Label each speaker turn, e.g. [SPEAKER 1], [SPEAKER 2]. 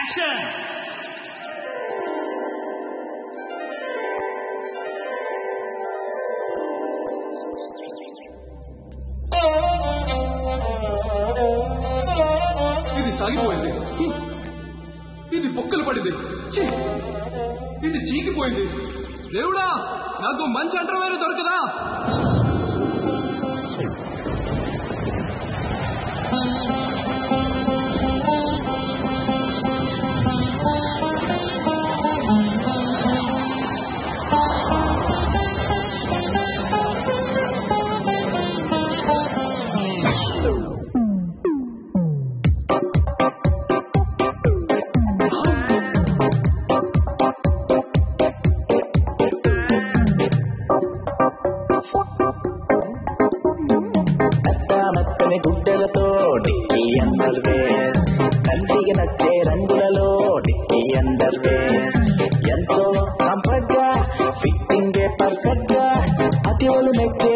[SPEAKER 1] Action
[SPEAKER 2] ఇది సాగిపోయింది ఇది బొక్కలు పడింది ఛీ! ఇది చీకిపోయింది దేవుడా నాకు మంచి అంటర్వేరు దొరకదా
[SPEAKER 3] మెత్తని గుడ్డలతో డిక్కీ అండర్వేర్ కంటికి నచ్చే రంగులలో డిక్కీ అండర్వేర్ ఎంతో కంఫర్ట్ గా ఫిట్టింగ్ పర్ఫెక్ట్ గా అతి ఒలు నెక్కే